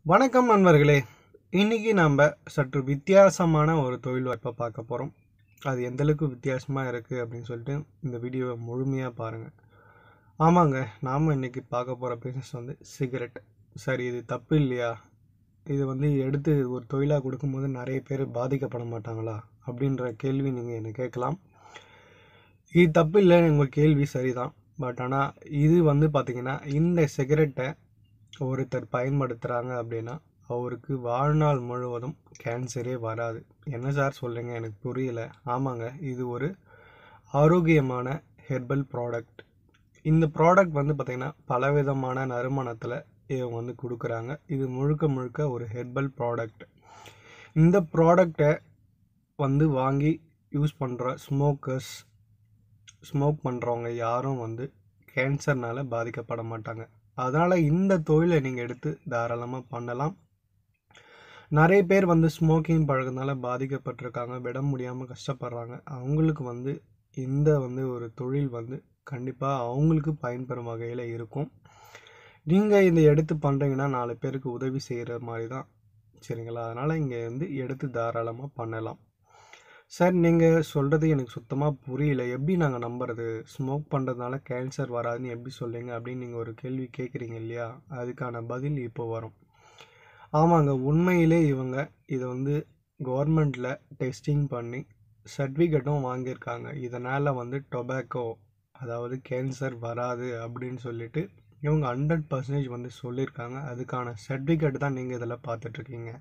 வணக்கம் நண்பர்களே இன்னைக்கு நம்ம சற்று வித்தியாசமான ஒரு தொழில் வாய்ப்பை பார்க்க போகிறோம் அது எந்த அளவுக்கு வித்தியாசமாக இருக்குது அப்படின்னு சொல்லிட்டு இந்த வீடியோவை முழுமையாக பாருங்கள் ஆமாங்க நாம் இன்னைக்கு பார்க்க போகிற பிஸ்னஸ் வந்து சிகரெட் சரி இது தப்பு இல்லையா இது வந்து எடுத்து ஒரு தொழிலாக கொடுக்கும்போது நிறைய பேர் பாதிக்கப்பட மாட்டாங்களா அப்படின்ற கேள்வி நீங்கள் என்னை கேட்கலாம் இது தப்பு இல்லை உங்கள் கேள்வி சரிதான் பட் ஆனால் இது வந்து பார்த்திங்கன்னா இந்த சிகரெட்டை ஒருத்தர் பயன்படுத்துகிறாங்க அப்படின்னா அவருக்கு வாழ்நாள் முழுவதும் கேன்சரே வராது என்ன சார் சொல்லுங்க எனக்கு புரியல ஆமாங்க இது ஒரு ஆரோக்கியமான ஹெர்பல் ப்ராடக்ட் இந்த ப்ராடக்ட் வந்து பார்த்திங்கன்னா பலவிதமான நறுமணத்தில் இவங்க வந்து கொடுக்குறாங்க இது முழுக்க முழுக்க ஒரு ஹெர்பல் ப்ராடக்ட் இந்த ப்ராடக்டை வந்து வாங்கி யூஸ் பண்ணுற ஸ்மோக்கர்ஸ் ஸ்மோக் பண்ணுறவங்க யாரும் வந்து கேன்சர்னால் பாதிக்கப்பட மாட்டாங்க அதனால் இந்த தொழிலை நீங்கள் எடுத்து தாராளமாக பண்ணலாம் நிறைய பேர் வந்து ஸ்மோக்கிங் பழக்கத்தினால பாதிக்கப்பட்டிருக்காங்க விட முடியாமல் கஷ்டப்படுறாங்க அவங்களுக்கு வந்து இந்த வந்து ஒரு தொழில் வந்து கண்டிப்பாக அவங்களுக்கு பயன்பெறும் வகையில் இருக்கும் நீங்கள் இதை எடுத்து பண்ணுறீங்கன்னா நாலு பேருக்கு உதவி செய்கிற மாதிரி தான் சரிங்களா அதனால் இங்கே வந்து எடுத்து தாராளமாக பண்ணலாம் சார் நீங்கள் சொல்கிறது எனக்கு சுத்தமாக புரியல எப்படி நாங்கள் நம்புறது ஸ்மோக் பண்ணுறதுனால கேன்சர் வராதுன்னு எப்படி சொல்லுங்க அப்படின்னு நீங்கள் ஒரு கேள்வி கேட்குறீங்க இல்லையா அதுக்கான பதில் இப்போ வரும் ஆமாங்க உண்மையிலே இவங்க இதை வந்து கவர்மெண்ட்டில் டெஸ்டிங் பண்ணி சர்டிஃபிகேட்டும் வாங்கியிருக்காங்க இதனால் வந்து டொபாக்கோ அதாவது கேன்சர் வராது அப்படின்னு சொல்லிட்டு இவங்க ஹண்ட்ரட் பர்சன்டேஜ் வந்து சொல்லியிருக்காங்க அதுக்கான சர்டிஃபிகேட் தான் நீங்கள் இதில் பார்த்துட்ருக்கீங்க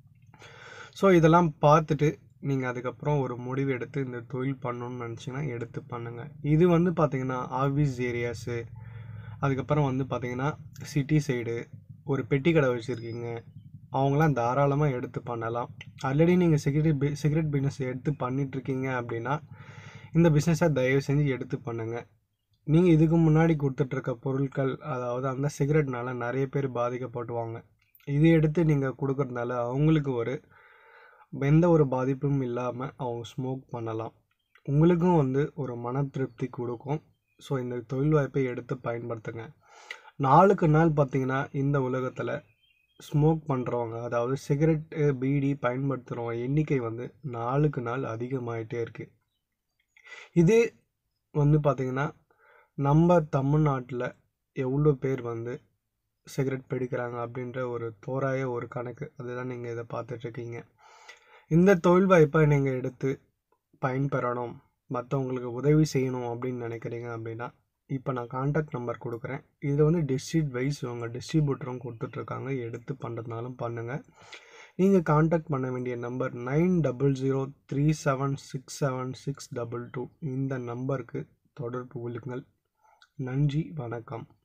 ஸோ இதெல்லாம் பார்த்துட்டு நீங்கள் அதுக்கப்புறம் ஒரு முடிவு எடுத்து இந்த தொழில் பண்ணணும்னு நினச்சிங்கன்னா எடுத்து பண்ணுங்கள் இது வந்து பார்த்திங்கன்னா ஆஃபீஸ் ஏரியாஸு அதுக்கப்புறம் வந்து பார்த்திங்கன்னா சிட்டி சைடு ஒரு பெட்டி கடை வச்சுருக்கீங்க அவங்களாம் தாராளமாக எடுத்து பண்ணலாம் ஆல்ரெடி நீங்கள் சிகரெட் பி சிகரெட் பிஸ்னஸ் எடுத்து பண்ணிகிட்ருக்கீங்க அப்படின்னா இந்த பிஸ்னஸை தயவு செஞ்சு எடுத்து பண்ணுங்கள் நீங்கள் இதுக்கு முன்னாடி கொடுத்துட்ருக்க பொருட்கள் அதாவது அந்த சிகரெட்னால நிறைய பேர் பாதிக்கப்படுவாங்க இது எடுத்து நீங்கள் கொடுக்குறதுனால அவங்களுக்கு ஒரு எந்த ஒரு பாதிப்பும் இல்லாமல் அவங்க ஸ்மோக் பண்ணலாம் உங்களுக்கும் வந்து ஒரு மன திருப்தி கொடுக்கும் ஸோ இந்த தொழில் வாய்ப்பை எடுத்து பயன்படுத்துங்க நாளுக்கு நாள் பார்த்திங்கன்னா இந்த உலகத்தில் ஸ்மோக் பண்ணுறவங்க அதாவது சிகரெட் பீடி பயன்படுத்துகிறவங்க எண்ணிக்கை வந்து நாளுக்கு நாள் அதிகமாகிட்டே இருக்குது இது வந்து பார்த்திங்கன்னா நம்ம தமிழ்நாட்டில் எவ்வளோ பேர் வந்து சிகரெட் பிடிக்கிறாங்க அப்படின்ற ஒரு தோராய ஒரு கணக்கு அதுதான் நீங்கள் இதை பார்த்துட்ருக்கீங்க இந்த தொழில் வாய்ப்பை நீங்கள் எடுத்து பயன்பெறணும் மற்றவங்களுக்கு உதவி செய்யணும் அப்படின்னு நினைக்கிறீங்க அப்படின்னா இப்போ நான் காண்டாக்ட் நம்பர் கொடுக்குறேன் இதில் வந்து டிஸ்ட்ரிக்ட் வைஸ் இவங்க டிஸ்ட்ரிபியூட்டரும் கொடுத்துட்ருக்காங்க எடுத்து பண்ணுறதுனாலும் பண்ணுங்கள் நீங்கள் காண்டாக்ட் பண்ண வேண்டிய number nine double zero three seven six seven six double two இந்த நம்பருக்கு தொடர்பு கொள்ளுங்கள் நன்றி வணக்கம்